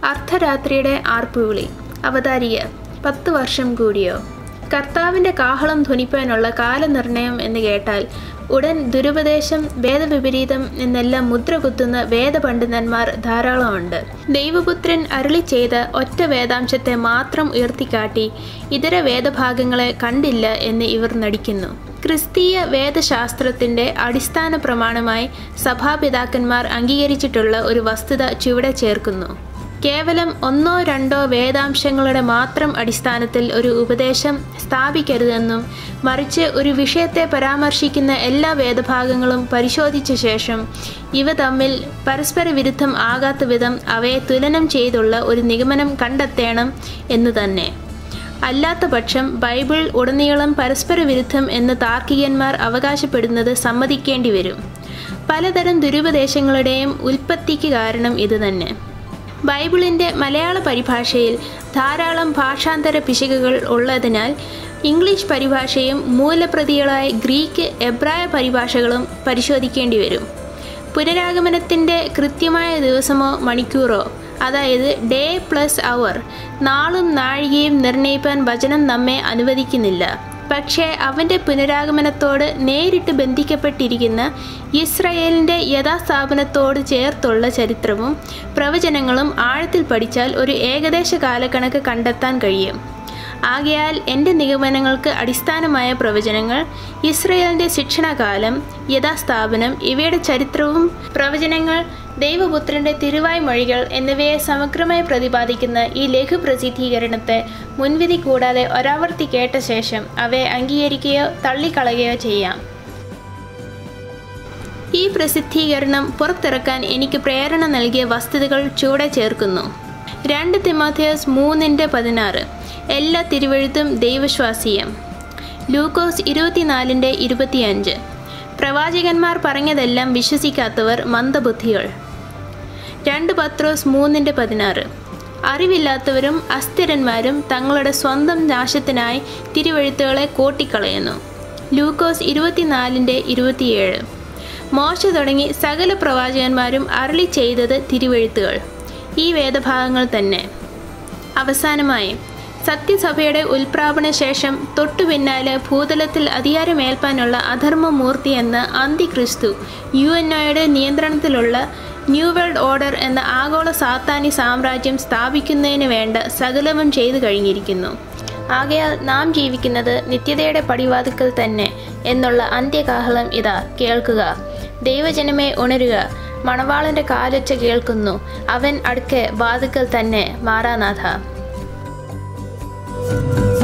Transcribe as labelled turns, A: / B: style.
A: അർദ്ധരാത്രിയുടെ ആർപ്പുവിളി അവതാരിക പത്ത് വർഷം കൂടിയോ കർത്താവിൻ്റെ കാഹളം ധ്വനിപ്പാനുള്ള കാലനിർണയം എന്ന് കേട്ടാൽ ഉടൻ ദുരുപദേശം വേദവിപരീതം എന്നെല്ലാം മുദ്ര കുത്തുന്ന വേദപണ്ഡിതന്മാർ ധാരാളമുണ്ട് ദൈവപുത്രൻ അരുളി ചെയ്ത ഒറ്റ വേദാംശത്തെ മാത്രം ഉയർത്തിക്കാട്ടി ഇതര വേദഭാഗങ്ങളെ കണ്ടില്ല എന്ന് ഇവർ നടിക്കുന്നു ക്രിസ്തീയ വേദശാസ്ത്രത്തിൻ്റെ അടിസ്ഥാന പ്രമാണമായി സഭാപിതാക്കന്മാർ അംഗീകരിച്ചിട്ടുള്ള ഒരു വസ്തുത ചുവടെ ചേർക്കുന്നു കേവലം ഒന്നോ രണ്ടോ വേദാംശങ്ങളുടെ മാത്രം അടിസ്ഥാനത്തിൽ ഒരു ഉപദേശം സ്ഥാപിക്കരുതെന്നും മറിച്ച് ഒരു വിഷയത്തെ പരാമർശിക്കുന്ന എല്ലാ വേദഭാഗങ്ങളും പരിശോധിച്ച ശേഷം ഇവ തമ്മിൽ പരസ്പര വിരുദ്ധം ആകാത്ത വിധം അവയെ തുലനം ചെയ്തുള്ള ഒരു നിഗമനം കണ്ടെത്തണം എന്നു തന്നെ അല്ലാത്ത പക്ഷം ബൈബിൾ ഉടനീളം പരസ്പര വിരുദ്ധം എന്ന് താർക്കികന്മാർ അവകാശപ്പെടുന്നത് സമ്മതിക്കേണ്ടി വരും പലതരം ദുരുപദേശങ്ങളുടെയും ഉൽപ്പത്തിക്ക് കാരണം ഇതുതന്നെ ബൈബിളിൻ്റെ മലയാള പരിഭാഷയിൽ ധാരാളം ഭാഷാന്തര പിശകുകൾ ഉള്ളതിനാൽ ഇംഗ്ലീഷ് പരിഭാഷയും മൂലപ്രതികളായ ഗ്രീക്ക് എബ്രായ പരിഭാഷകളും പരിശോധിക്കേണ്ടി വരും പുനരാഗമനത്തിൻ്റെ കൃത്യമായ ദിവസമോ മണിക്കൂറോ അതായത് ഡേ പ്ലസ് അവർ നാളും നാഴികയും നിർണയിപ്പാൻ വചനം നമ്മെ അനുവദിക്കുന്നില്ല പക്ഷേ അവൻ്റെ പുനരാഗമനത്തോട് നേരിട്ട് ബന്ധിക്കപ്പെട്ടിരിക്കുന്ന ഇസ്രയേലിൻ്റെ യഥാസ്ഥാപനത്തോട് ചേർത്തുള്ള ചരിത്രവും പ്രവചനങ്ങളും ആഴത്തിൽ പഠിച്ചാൽ ഒരു ഏകദേശ കാലക്കണക്ക് കണ്ടെത്താൻ കഴിയും ആകയാൽ എൻ്റെ നിഗമനങ്ങൾക്ക് അടിസ്ഥാനമായ പ്രവചനങ്ങൾ ഇസ്രയേലിൻ്റെ ശിക്ഷണകാലം യഥാസ്ഥാപനം ഇവയുടെ ചരിത്രവും പ്രവചനങ്ങൾ ദൈവപുത്രൻ്റെ തിരുവായ് മൊഴികൾ എന്നിവയെ സമഗ്രമായി പ്രതിപാദിക്കുന്ന ഈ ലഘു പ്രസിദ്ധീകരണത്തെ മുൻവിധി കൂടാതെ ഒരാവർത്തി കേട്ട ശേഷം അവയെ അംഗീകരിക്കുകയോ തള്ളിക്കളയുകയോ ചെയ്യാം ഈ പ്രസിദ്ധീകരണം പുറത്തിറക്കാൻ എനിക്ക് പ്രേരണ നൽകിയ വസ്തുതകൾ ചൂടെ ചേർക്കുന്നു രണ്ട് തിമോഥിയസ് മൂന്നിൻ്റെ പതിനാറ് എല്ലാ തിരുവഴുത്തും ദൈവശ്വാസീയം ലൂക്കോസ് ഇരുപത്തിനാലിൻ്റെ ഇരുപത്തിയഞ്ച് പ്രവാചകന്മാർ പറഞ്ഞതെല്ലാം വിശ്വസിക്കാത്തവർ മന്ദബുദ്ധികൾ രണ്ട് പത്രോസ് മൂന്നിൻ്റെ പതിനാറ് അറിവില്ലാത്തവരും അസ്ഥിരന്മാരും തങ്ങളുടെ സ്വന്തം നാശത്തിനായി തിരുവഴുത്തുകളെ കോട്ടിക്കളയുന്നു ലൂക്കോസ് ഇരുപത്തിനാലിൻ്റെ ഇരുപത്തിയേഴ് മോശ തുടങ്ങി സകല പ്രവാചകന്മാരും അരളി ചെയ്തത് തിരുവഴുത്തുകൾ ഈ വേദഭാഗങ്ങൾ തന്നെ അവസാനമായി സത്യസഭയുടെ ഉൽപ്രാപണ ശേഷം തൊട്ടു പിന്നാലെ ഭൂതലത്തിൽ അധികാരമേൽപ്പാനുള്ള അധർമ്മമൂർത്തി എന്ന അന്തിക്രിസ്തു യു എൻ ഒയുടെ നിയന്ത്രണത്തിലുള്ള ന്യൂ വേൾഡ് ഓർഡർ എന്ന ആഗോള സാത്താനി സാമ്രാജ്യം സ്ഥാപിക്കുന്നതിന് വേണ്ട സകലവും ചെയ്തു കഴിഞ്ഞിരിക്കുന്നു ആകയാൽ നാം ജീവിക്കുന്നത് നിത്യതയുടെ പടിവാതിക്കൽ തന്നെ എന്നുള്ള അന്ത്യകാഹളം ഇതാ കേൾക്കുക ദൈവജനമേ ഉണരുക മണവാളന്റെ കാലൊച്ച കേൾക്കുന്നു അവൻ അടുക്കെ വാതുക്കൽ തന്നെ മാറാനാഥ